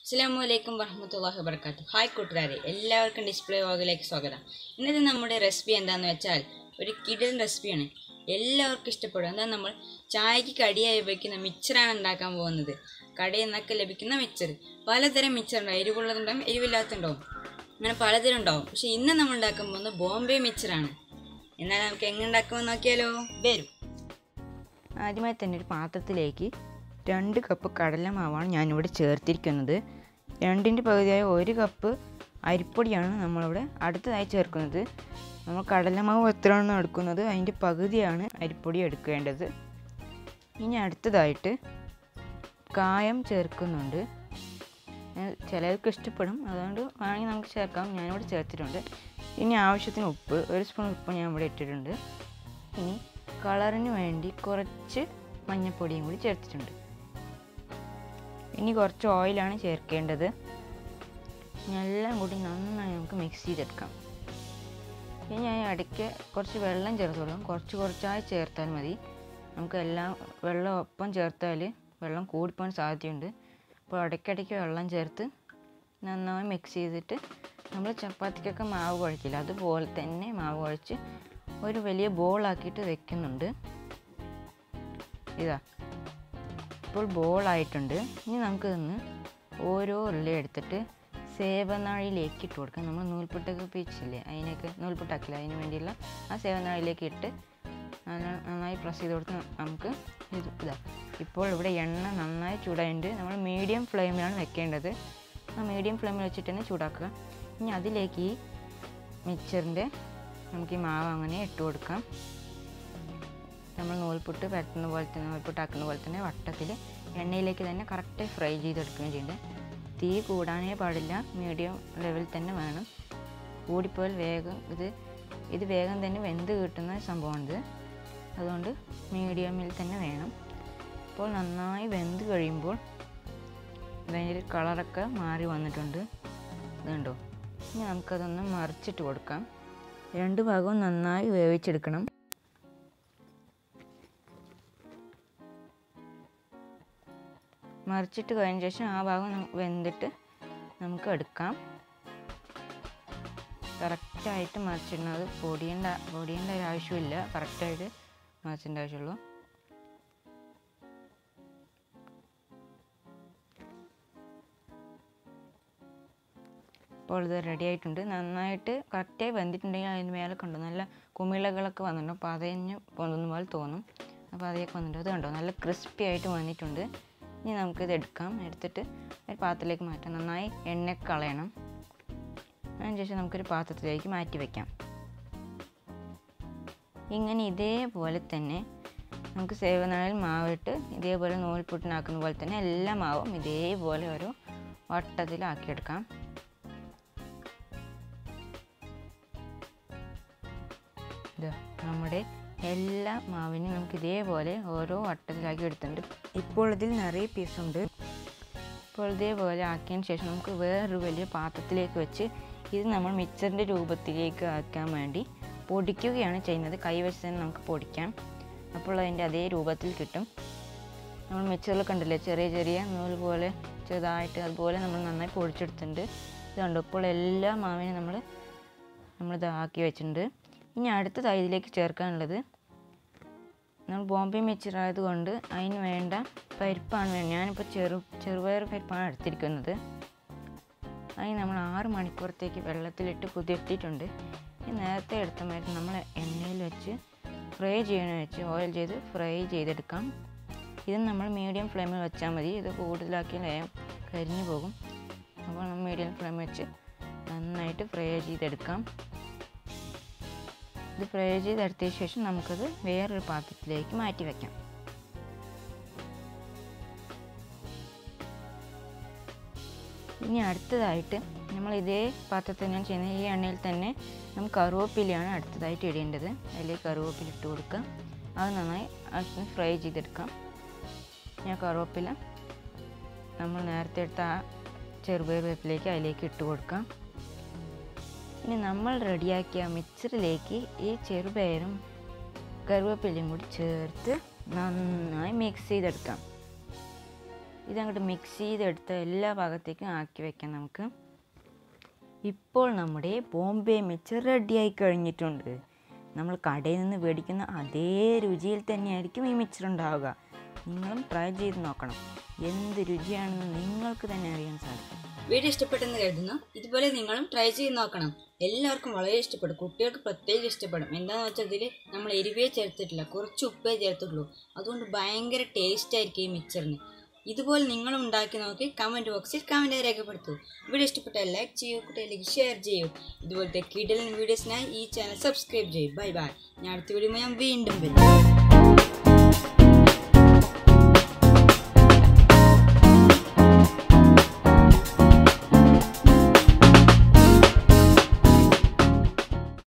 അസ്സാം വലൈക്കും വർഹമത്തല്ലാഹി വബർക്കാത്തു ഹായ് കൂട്ടുകാരെ എല്ലാവർക്കും ഡിസ്പ്ലേ വ്ളോഗിലേക്ക് സ്വാഗതം ഇന്നത്തെ നമ്മുടെ റെസിപ്പി എന്താണെന്ന് വെച്ചാൽ ഒരു കിടൻ റെസിപ്പിയാണ് എല്ലാവർക്കും ഇഷ്ടപ്പെടും എന്താ നമ്മൾ ചായക്ക് കടിയായി ഉപയോഗിക്കുന്ന മിച്ചറാണ് ഉണ്ടാക്കാൻ പോകുന്നത് കടയിൽ നിന്നൊക്കെ ലഭിക്കുന്ന മിച്ചർ പലതരം മിച്ചറുണ്ടാവും എരിവുള്ളതുണ്ടാവും എരിവില്ലാത്തതുണ്ടാവും അങ്ങനെ പലതരം ഉണ്ടാവും പക്ഷെ ഇന്ന് നമ്മൾ ഉണ്ടാക്കാൻ പോകുന്നത് ബോംബെ മിച്ചറാണ് എന്നാൽ നമുക്ക് എങ്ങനെ ഉണ്ടാക്കുമെന്ന് നോക്കിയാലോ വരും ആദ്യമായി തന്നെ ഒരു പാത്രത്തിലേക്ക് രണ്ട് കപ്പ് കടലമാവാണ് ഞാനിവിടെ ചേർത്തിരിക്കുന്നത് രണ്ടിൻ്റെ പകുതിയായ ഒരു കപ്പ് അരിപ്പൊടിയാണ് നമ്മളിവിടെ അടുത്തതായി ചേർക്കുന്നത് നമ്മൾ കടലമാവ് എത്രയാണോ എടുക്കുന്നത് അതിൻ്റെ പകുതിയാണ് അരിപ്പൊടി എടുക്കേണ്ടത് ഇനി അടുത്തതായിട്ട് കായം ചേർക്കുന്നുണ്ട് അത് ചിലർക്ക് ഇഷ്ടപ്പെടും അതുകൊണ്ട് വേണമെങ്കിൽ നമുക്ക് ചേർക്കാം ഞാനിവിടെ ചേർത്തിട്ടുണ്ട് ഇനി ആവശ്യത്തിന് ഉപ്പ് ഒരു സ്പൂൺ ഉപ്പ് ഞാൻ ഇവിടെ ഇട്ടിട്ടുണ്ട് ഇനി കളറിന് വേണ്ടി കുറച്ച് മഞ്ഞൾപ്പൊടിയും കൂടി ചേർത്തിട്ടുണ്ട് ഇനി കുറച്ച് ഓയിലാണ് ചേർക്കേണ്ടത് ഇനി എല്ലാം കൂടി നന്നായി നമുക്ക് മിക്സ് ചെയ്തെടുക്കാം ഇനി ഞാൻ ഇടയ്ക്ക് കുറച്ച് വെള്ളം ചേർത്തോളാം കുറച്ച് കുറച്ചായി ചേർത്താൽ മതി നമുക്ക് എല്ലാം വെള്ളം ഒപ്പം ചേർത്താൽ വെള്ളം കൂടിപ്പോകാൻ സാധ്യതയുണ്ട് അപ്പോൾ ഇടയ്ക്കിടയ്ക്ക് വെള്ളം ചേർത്ത് നന്നായി മിക്സ് ചെയ്തിട്ട് നമ്മൾ ചപ്പാത്തിക്കൊക്കെ മാവ് കുഴക്കില്ല അതുപോലെ തന്നെ മാവ് കുഴച്ച് ഒരു വലിയ ബോളാക്കിയിട്ട് വെക്കുന്നുണ്ട് ഇതാ ഇപ്പോൾ ബോളായിട്ടുണ്ട് ഇനി നമുക്കിതൊന്ന് ഓരോ ഉരുളി എടുത്തിട്ട് സേവനാഴിയിലേക്ക് ഇട്ട് കൊടുക്കാം നമ്മൾ നൂൽപുട്ടൊക്കെ പിച്ചില്ലേ അതിനൊക്കെ നൂൽപുട്ടാക്കില്ല അതിന് വേണ്ടിയുള്ള ആ സേവനാഴിയിലേക്ക് ഇട്ട് നന്ന- നന്നായി പ്രസ് ചെയ്ത് കൊടുത്ത് നമുക്ക് ഇത് ഇതാ ഇപ്പോൾ ഇവിടെ എണ്ണ നന്നായി ചൂടായിട്ടുണ്ട് നമ്മൾ മീഡിയം ഫ്ലെയിമിലാണ് വെക്കേണ്ടത് ആ മീഡിയം ഫ്ലെയിമിൽ വെച്ചിട്ട് തന്നെ ചൂടാക്കുക ഇനി അതിലേക്ക് ഈ മിക്സറിൻ്റെ നമുക്ക് ഈ മാവ് അങ്ങനെ ഇട്ട് കൊടുക്കാം നമ്മൾ നൂൽപുട്ട് പരത്തുന്ന പോലെ തന്നെ നൂൽപുട്ടാക്കുന്ന പോലെ തന്നെ വട്ടത്തിൽ എണ്ണയിലേക്ക് തന്നെ കറക്റ്റ് ഫ്രൈ ചെയ്തെടുക്കുകയും ചെയ്യുന്നുണ്ട് തീ കൂടാനേ പാടില്ല മീഡിയം ലെവലിൽ തന്നെ വേണം കൂടിപ്പോയാൽ വേഗം ഇത് ഇത് വേഗം തന്നെ വെന്ത് കിട്ടുന്ന സംഭവമാണിത് അതുകൊണ്ട് മീഡിയമിൽ തന്നെ വേണം അപ്പോൾ നന്നായി വെന്ത് കഴിയുമ്പോൾ അതിൻ്റെ കളറൊക്കെ മാറി വന്നിട്ടുണ്ട് ഇതുണ്ടോ ഇനി നമുക്കതൊന്ന് മറിച്ചിട്ട് കൊടുക്കാം രണ്ട് ഭാഗവും നന്നായി വേവിച്ചെടുക്കണം മറിച്ചിട്ട് കഴിഞ്ഞ ശേഷം ആ ഭാഗം നം- വെന്തിട്ട് നമുക്ക് എടുക്കാം കറക്റ്റായിട്ട് മറിച്ചിടുന്നത് പൊടിയേണ്ട പൊടിയേണ്ട ഒരു ആവശ്യമില്ല കറക്റ്റായിട്ട് മറിച്ചിൻ്റെ ആവശ്യമുള്ളൂ അപ്പോൾ ഇത് റെഡി ആയിട്ടുണ്ട് നന്നായിട്ട് കറക്റ്റായി വെന്തിട്ടുണ്ടെങ്കിൽ അതിന് മേലെ കണ്ടു നല്ല കുമിളകളൊക്കെ വന്നിട്ടുണ്ട് അപ്പോൾ അതഞ്ഞ് പൊന്തുന്ന പോലെ തോന്നും അപ്പോൾ അതൊക്കെ വന്നിട്ടുണ്ട് അത് കണ്ടോ നല്ല ക്രിസ്പി ആയിട്ട് വന്നിട്ടുണ്ട് ഇനി നമുക്കിത് എടുക്കാം എടുത്തിട്ട് ഒരു പാത്രത്തിലേക്ക് മാറ്റാം നന്നായി എണ്ണ കളയണം അതിന് ശേഷം നമുക്കൊരു പാത്രത്തിലേക്ക് മാറ്റി വയ്ക്കാം ഇങ്ങനെ ഇതേപോലെ തന്നെ നമുക്ക് സേവനാളിൽ മാവിട്ട് ഇതേപോലെ നൂൽപുട്ടിനാക്കുന്ന പോലെ തന്നെ എല്ലാ മാവും ഇതേപോലെ ഒരു വട്ടത്തിലാക്കിയെടുക്കാം ഇത് നമ്മുടെ എല്ലാ മാവിനും നമുക്ക് ഇതേപോലെ ഓരോ വട്ടത്തിലാക്കി എടുത്തിട്ടുണ്ട് ഇപ്പോൾ ഇതിൽ നിറയെ പീസുണ്ട് ഇപ്പോൾ ഇതേപോലെ ആക്കിയതിന് ശേഷം നമുക്ക് വേറൊരു വലിയ പാത്രത്തിലേക്ക് വെച്ച് ഇത് നമ്മൾ മിക്സറിൻ്റെ രൂപത്തിലേക്ക് ആക്കാൻ വേണ്ടി പൊടിക്കുകയാണ് ചെയ്യുന്നത് കൈ വെച്ച് തന്നെ നമുക്ക് പൊടിക്കാം അപ്പോൾ അതിൻ്റെ അതേ രൂപത്തിൽ കിട്ടും നമ്മൾ മിക്സറിൽ കണ്ടില്ലേ ചെറിയ ചെറിയ നൂൽ പോലെ ചെറുതായിട്ട് അതുപോലെ നമ്മൾ നന്നായി പൊടിച്ചെടുത്തിട്ടുണ്ട് ഇതുണ്ട് ഇപ്പോൾ എല്ലാ മാവിനും നമ്മൾ നമ്മളിത് ആക്കി വെച്ചിട്ടുണ്ട് ഇനി അടുത്തതായി ഇതിലേക്ക് ചേർക്കാനുള്ളത് നമ്മൾ ബോംബെ മിക്സർ ആയതുകൊണ്ട് അതിന് വേണ്ട പരിപ്പാണ് വേണ്ടത് ഞാനിപ്പോൾ ചെറു ചെറുപയർ പരിപ്പാണ് എടുത്തിരിക്കുന്നത് അതിന് നമ്മൾ ആറ് മണിക്കൂറത്തേക്ക് വെള്ളത്തിലിട്ട് കുതിർത്തിയിട്ടുണ്ട് ഈ നേരത്തെ എടുത്ത മാതിരി നമ്മൾ എണ്ണയിൽ വെച്ച് ഫ്രൈ ചെയ്യണ വെച്ച് ഓയിൽ ചെയ്ത് ഫ്രൈ ചെയ്തെടുക്കാം ഇത് നമ്മൾ മീഡിയം ഫ്ലെയിമിൽ വെച്ചാൽ മതി ഇത് കൂടുതലാക്കി വേഗം കരിഞ്ഞു പോകും അപ്പോൾ നമ്മൾ മീഡിയം ഫ്ലെയിം വെച്ച് നന്നായിട്ട് ഫ്രൈ ചെയ്തെടുക്കാം ഇത് ഫ്രൈ ചെയ്തെടുത്തതിന് ശേഷം നമുക്കത് വേറൊരു പാത്രത്തിലേക്ക് മാറ്റി വയ്ക്കാം ഇനി അടുത്തതായിട്ട് നമ്മൾ ഇതേ പാത്രത്തിൽ തന്നെയാണ് ചെയ്യുന്നത് ഈ എണ്ണയിൽ തന്നെ നമുക്ക് കറുവേപ്പിലയാണ് അടുത്തതായിട്ട് ഇടേണ്ടത് അതിലേക്ക് കറുവേപ്പില ഇട്ട് കൊടുക്കുക അത് നന്നായി ആവശ്യത്തിന് ഫ്രൈ ചെയ്തെടുക്കാം ഞാൻ കറുവേപ്പില നമ്മൾ നേരത്തെ എടുത്ത ആ ചെറുപയർ വേപ്പിലേക്ക് അതിലേക്ക് ഇട്ട് കൊടുക്കാം ഇനി നമ്മൾ റെഡിയാക്കിയ മിക്സറിലേക്ക് ഈ ചെറുപയറും കറിവേപ്പിലയും കൂടി ചേർത്ത് നന്നായി മിക്സ് ചെയ്തെടുക്കാം ഇതങ്ങോട്ട് മിക്സ് ചെയ്തെടുത്ത് എല്ലാ ഭാഗത്തേക്കും ആക്കി വെക്കാം നമുക്ക് ഇപ്പോൾ നമ്മുടെ ബോംബെ മിച്ചർ റെഡിയായി കഴിഞ്ഞിട്ടുണ്ട് നമ്മൾ കടയിൽ നിന്ന് മേടിക്കുന്ന അതേ രുചിയിൽ തന്നെയായിരിക്കും ഈ മിച്ചർ ഉണ്ടാവുക നിങ്ങളും ട്രൈ ചെയ്ത് നോക്കണം എന്ത് രുചിയാണെന്ന് നിങ്ങൾക്ക് തന്നെ അറിയാൻ സാധിക്കും വീഡിയോ ഇഷ്ടപ്പെട്ടെന്ന് കരുതുന്നു ഇതുപോലെ നിങ്ങളും ട്രൈ ചെയ്ത് നോക്കണം എല്ലാവർക്കും വളരെ ഇഷ്ടപ്പെടും കുട്ടികൾക്ക് പ്രത്യേകം ഇഷ്ടപ്പെടും എന്താണെന്ന് വെച്ചാൽ ഇതിൽ നമ്മൾ എരിവേ ചേർത്തിട്ടില്ല കുറച്ച് ഉപ്പേ ചേർത്തിട്ടുള്ളൂ അതുകൊണ്ട് ഭയങ്കര ടേസ്റ്റ് ആയിരിക്കും ഈ മിച്ചറിന് ഇതുപോലെ നിങ്ങളും ഉണ്ടാക്കി നോക്കി കമൻറ്റ് ബോക്സിൽ കമൻറ്റ് രേഖപ്പെടുത്തൂ വീഡിയോ ഇഷ്ടപ്പെട്ടാൽ ലൈക്ക് ചെയ്യൂ കുട്ടികളിലേക്ക് ഷെയർ ചെയ്യൂ ഇതുപോലത്തെ കിടലൻ വീഡിയോസിനായി ഈ ചാനൽ സബ്സ്ക്രൈബ് ചെയ്യൂ ബൈ ബൈ ഞാൻ അടുത്ത വീഡിയോ ഞാൻ വീണ്ടും വരും